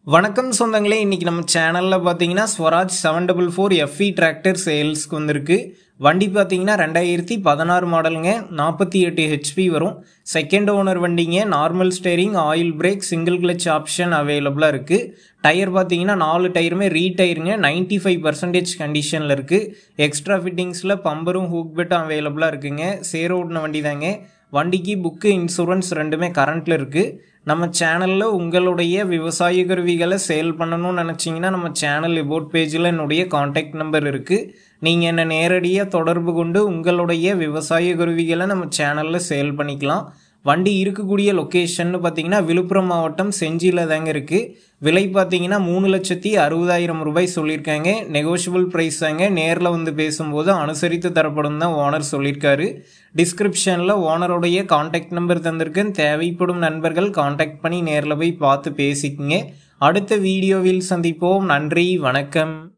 வணக்கம் சொந்தங்களே இன்னைக்கு நம்ம சேனலில் பார்த்தீங்கன்னா Swaraj seven double four FE tractor சேல்ஸ்க்கு வந்திருக்கு வண்டி பார்த்தீங்கன்னா ரெண்டாயிரத்தி பதினாறு மாடலுங்க நாற்பத்தி எட்டு ஹெச்பி வரும் செகண்ட் ஓனர் வண்டிங்க normal steering oil brake single clutch option அவைலபிளாக இருக்குது டயர் பார்த்தீங்கன்னா நாலு டயருமே ரீடயருங்க நைன்ட்டி ஃபைவ் பர்சன்டேஜ் கண்டிஷனில் இருக்குது எக்ஸ்ட்ரா ஃபிட்டிங்ஸில் பம்பரும் ஹூக் பெட்டும் அவைலபிளாக இருக்குங்க சேர் ஓடின வண்டி தாங்க வண்டிக்கு புக்கு இன்சூரன்ஸ் ரெண்டுமே கரண்ட்டில் இருக்குது நம்ம சேனலில் உங்களுடைய விவசாய கருவிகளை சேல் பண்ணணும்னு நினச்சிங்கன்னா நம்ம சேனல் இபோட் பேஜில் என்னுடைய காண்டாக்ட் நம்பர் இருக்குது நீங்கள் என்னை நேரடியாக தொடர்பு கொண்டு உங்களுடைய விவசாய கருவிகளை நம்ம சேனலில் சேல் பண்ணிக்கலாம் வண்டி இருக்கக்கூடிய லொக்கேஷன்னு பார்த்தீங்கன்னா விழுப்புரம் மாவட்டம் செஞ்சியில் தாங்க இருக்குது விலை பார்த்தீங்கன்னா மூணு லட்சத்தி அறுபதாயிரம் ரூபாய் சொல்லியிருக்காங்க நெகோஷியபிள் ப்ரைஸ் தாங்க நேரில் வந்து பேசும்போது அனுசரித்து தரப்படும் தான் ஓனர் சொல்லியிருக்காரு டிஸ்கிரிப்ஷனில் ஓனருடைய காண்டாக்ட் நம்பர் தந்திருக்கேன் தேவைப்படும் நண்பர்கள் காண்டாக்ட் பண்ணி நேரில் போய் பார்த்து பேசிக்கங்க அடுத்த வீடியோவில் சந்திப்போம் நன்றி வணக்கம்